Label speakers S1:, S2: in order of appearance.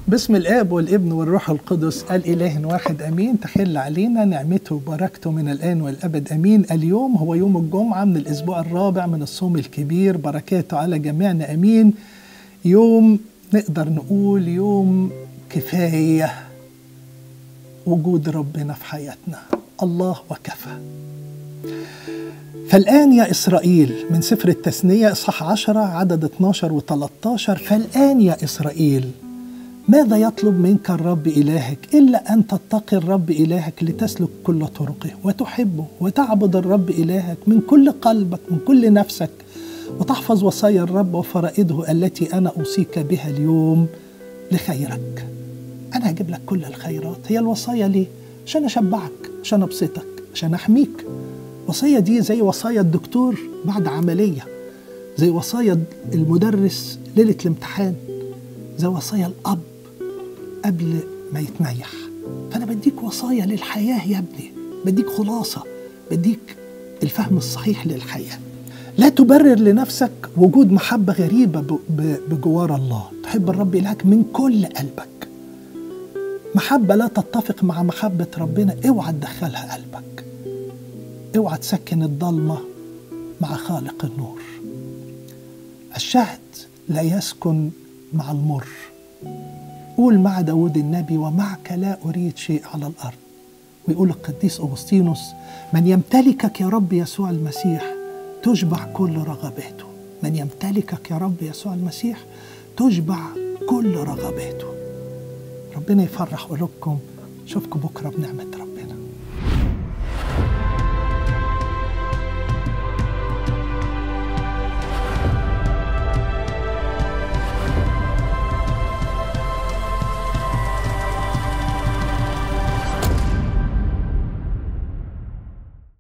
S1: باسم الاب والابن والروح القدس الاله واحد امين تحل علينا نعمته وبركته من الان والابد امين اليوم هو يوم الجمعه من الاسبوع الرابع من الصوم الكبير بركاته على جميعنا امين يوم نقدر نقول يوم كفايه وجود ربنا في حياتنا الله وكفى فالآن يا إسرائيل من سفر التثنية إصحاح 10 عدد 12 و 13 فالآن يا إسرائيل ماذا يطلب منك الرب إلهك إلا أن تتقي الرب إلهك لتسلك كل طرقه وتحبه وتعبد الرب إلهك من كل قلبك من كل نفسك وتحفظ وصايا الرب وفرائضه التي أنا أوصيك بها اليوم لخيرك أنا هجيب لك كل الخيرات هي الوصايا ليه؟ عشان أشبعك عشان أبسطك عشان أحميك وصية دي زي وصايا الدكتور بعد عملية زي وصايا المدرس ليلة الامتحان زي وصايا الأب قبل ما يتنيح فأنا بديك وصايا للحياة يا ابني بديك خلاصة بديك الفهم الصحيح للحياة لا تبرر لنفسك وجود محبة غريبة بجوار الله تحب الرب إلهك من كل قلبك محبة لا تتفق مع محبة ربنا اوعى تدخلها قلبك اوعى تسكن الضلمة مع خالق النور الشهد لا يسكن مع المر قول مع داود النبي ومعك لا أريد شيء على الأرض ويقول القديس أغسطينوس من يمتلكك يا رب يسوع المسيح تشبع كل رغباته من يمتلكك يا رب يسوع المسيح تشبع كل رغباته ربنا يفرح قلوبكم اشوفكم بكره بنعمه رب